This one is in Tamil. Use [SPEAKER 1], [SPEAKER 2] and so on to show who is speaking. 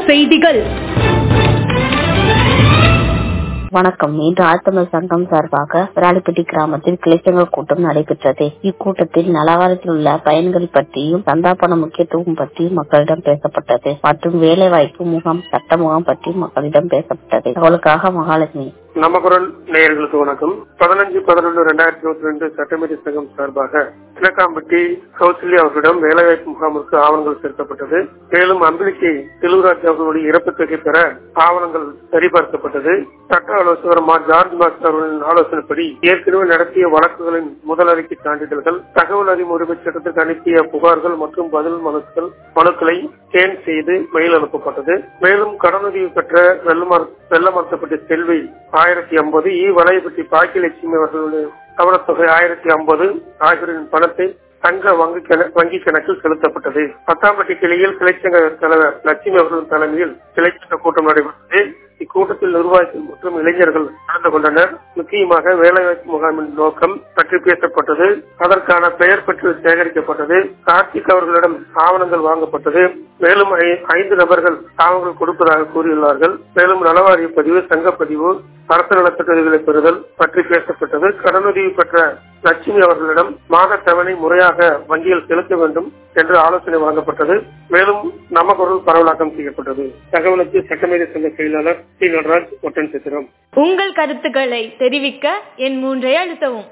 [SPEAKER 1] செய்திகள்
[SPEAKER 2] வணக்கம் இன்று ஆழ்த்தமிழ் சங்கம் சார்பாக விராலிப்பட்டி கிராமத்தில் கிளைச்சங்க கூட்டம் நடைபெற்றது இக்கூட்டத்தில் நலவாரத்தில் உள்ள பயன்கள் பற்றியும் சந்தாபன முக்கியத்துவம் பற்றியும் மக்களிடம் பேசப்பட்டது மற்றும் வேலை வாய்ப்பு முகாம் சட்ட முகாம் பற்றி மக்களிடம் பேசப்பட்டது அவளுக்காக மகாலட்சுமி
[SPEAKER 3] நம்ம குரல் நேயர்களுக்கு வணக்கம் பதினஞ்சு பதினொன்று ரெண்டாயிரத்தி இருபத்தி ரெண்டு சட்டமேதை சங்கம் சார்பாக கிழக்காம்பட்டி கௌசல்யா அவர்களிடம் வேலைவாய்ப்பு முகாமிற்கு ஆவணங்கள் சேர்க்கப்பட்டது மேலும் அம்பிலிக்கை செல்வராஜ் அவர்களுடைய இறப்பு தொகை பெற ஆவணங்கள் சரிபார்க்கப்பட்டது சட்ட ஆலோசகர் மா ஜார்ஜ் மாஸ்டர் அவர்களின் ஆலோசனைப்படி ஏற்கனவே நடத்திய வழக்குகளின் முதல் அறிக்கை சான்றிதழ்கள் தகவல் அறிவு உரிமை சட்டத்திற்கு அனுப்பிய புகார்கள் மற்றும் பதில் மனுக்கள் மனுக்களை ஸ்கேன் செய்து மெயில் அனுப்பப்பட்டது மேலும் கடனுதவி பெற்ற வெள்ளமர் வெள்ளமர்த்தப்பட்ட செல்வி ஆயிரத்தி ஐம்பது இ வலையப்பட்டி பாக்கியலட்சுமி அவர்களுடைய கவனத்தொகை ஆயிரத்தி ஐம்பது ஆகியோரின் பணத்தை தங்க வங்கி கண- வங்கி கணக்கில் செலுத்தப்பட்டது பத்தாம்பட்டி கிளையில் கிளைச்சங்க தலைவர் லட்சுமி அவர்கள் தலைமையில் கிளைச்சங்க கூட்டம் நடைபெற்றது இக்கூட்டத்தில் நிர்வாகிகள் மற்றும் இளைஞர்கள் கலந்து கொண்டனர் முக்கியமாக வேலைவாய்ப்பு முகாமின் நோக்கம் பற்றி பேசப்பட்டது அதற்கான பெயர் பற்றி சேகரிக்கப்பட்டது கார்த்திக் அவர்களிடம் ஆவணங்கள் வாங்கப்பட்டது மேலும் ஐ- ஐந்து நபர்கள் ஆவணங்கள் கொடுப்பதாக கூறியுள்ளார்கள் மேலும் நலவாரிய பதிவு சங்கப்பதிவு அரசு நலத்திட்டங்களை பெறுதல் பற்றி பேசப்பட்டது கடனுதவி பெற்ற லட்சுமி அவர்களிடம் மாத தவணை முறையாக வங்கியில் செலுத்த வேண்டும் என்று ஆலோசனை வழங்கப்பட்டது மேலும் நமக்குரல் பரவலாக்கம் செய்யப்பட்டது தகவலுக்கு சட்டமேதை சங்க செயலாளர் டி நடராஜ் ஒட்டன் சித்திரம்
[SPEAKER 1] உங்கள் கருத்துக்களை தெரிவிக்க என் மூன்றை அழுத்தவும்